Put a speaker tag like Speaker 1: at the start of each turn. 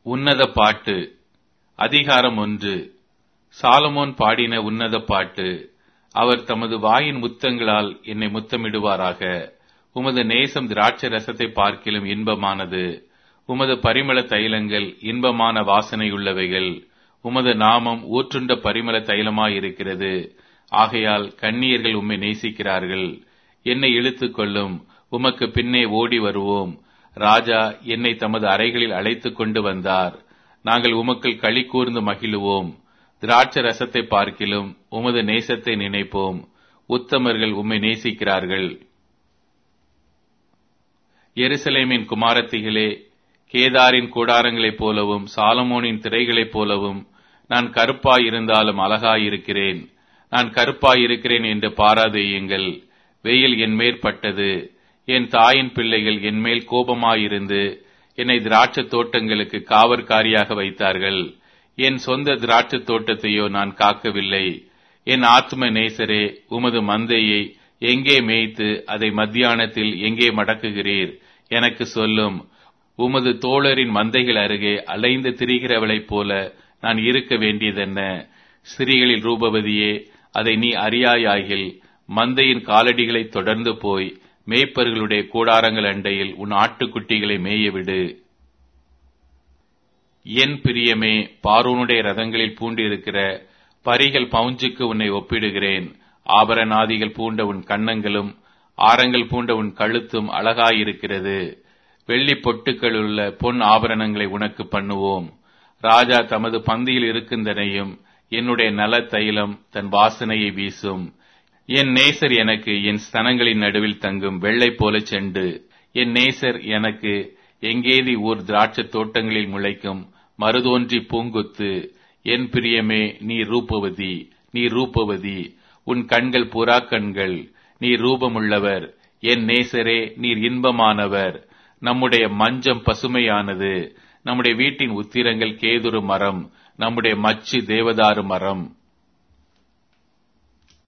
Speaker 1: உன்னத பாட்டு அதிகாரம் ஒன்று சாலமோன் பாடின உன்னத பாட்டு அவர் தமது வாயின் முத்தங்களால் என்னை முத்தமிடுவாராக உமது நேசம் திராட்சை ரசத்தை பார்க்கிலும் இன்பமானது உமது பரிமள தைலங்கள் இன்பமான வாசனையுள்ளவைகள் உமது நாமம் ஊற்றுண்ட பரிமள தைலமாயிருக்கிறது ஆகையால் கண்ணியர்கள் உம்மை நேசிக்கிறார்கள் என்னை இழுத்துக் கொள்ளும் உமக்கு பின்னே ஓடி வருவோம் ராஜா என்னை தமது அறைகளில் அழைத்துக் கொண்டு வந்தார் நாங்கள் உமக்குள் களி கூர்ந்து மகிழுவோம் திராட்சை ரசத்தை பார்க்கிலும் உமது நேசத்தை நினைப்போம் உத்தமர்கள் உம்மை நேசிக்கிறார்கள் எருசலேமின் குமாரத்திகளே கேதாரின் கூடாரங்களைப் போலவும் சாலமோனின் திரைகளைப் போலவும் நான் கருப்பாயிருந்தாலும் அழகாயிருக்கிறேன் நான் கருப்பாயிருக்கிறேன் என்று பாராதேயுங்கள் வெயில் என் மேற்பட்டது என் தாயின் பிள்ளைகள் என்மேல் கோபமாயிருந்து என்னை திராட்சை தோட்டங்களுக்கு காவற்காரியாக வைத்தார்கள் என் சொந்த திராட்சை தோட்டத்தையோ நான் காக்கவில்லை என் ஆத்ம நேசரே உமது மந்தையை எங்கே மேய்த்து அதை மத்தியானத்தில் எங்கே மடக்குகிறீர் எனக்கு சொல்லும் உமது தோழரின் மந்தைகள் அருகே அலைந்து திரிகிறவளைப் போல நான் இருக்க வேண்டியதென்ன ஸ்திரீகளில் ரூபவதியே அதை நீ அறியாயாகில் மந்தையின் காலடிகளை தொடர்ந்து போய் மேய்ப்பர்களுடைய கூடாரங்கள் அண்டையில் உன் ஆட்டுக்குட்டிகளை மேயவிடு என் பிரியமே பார்வோனுடைய ரதங்களில் பூண்டிருக்கிற பரிகள் பவுஞ்சுக்கு உன்னை ஒப்பிடுகிறேன் ஆபரணாதிகள் பூண்ட உன் கன்னங்களும் ஆரங்கள் பூண்ட உன் கழுத்தும் அழகாயிருக்கிறது வெள்ளி பொட்டுக்களுள்ள பொன் ஆபரணங்களை உனக்கு பண்ணுவோம் ராஜா தமது பந்தியில் இருக்கின்றனையும் என்னுடைய நல தைலம் தன் வாசனையை வீசும் என் நேசர் எனக்கு என் ஸ்தனங்களின் நடுவில் தங்கும் வெள்ளை போல செண்டு என் நேசர் எனக்கு எங்கேதி ஊர் திராட்சை தோட்டங்களில் முளைக்கும் மருதோன்றி பூங்குத்து என் பிரியமே நீ ரூபவதி நீ ரூபவதி உன் கண்கள் புறா கண்கள் நீ ரூபமுள்ளவர் என் நேசரே நீர் இன்பமானவர் நம்முடைய மஞ்சம் பசுமையானது நம்முடைய வீட்டின் உத்திரங்கள் கேதுரு மரம் நம்முடைய மச்சு தேவதாரு மரம்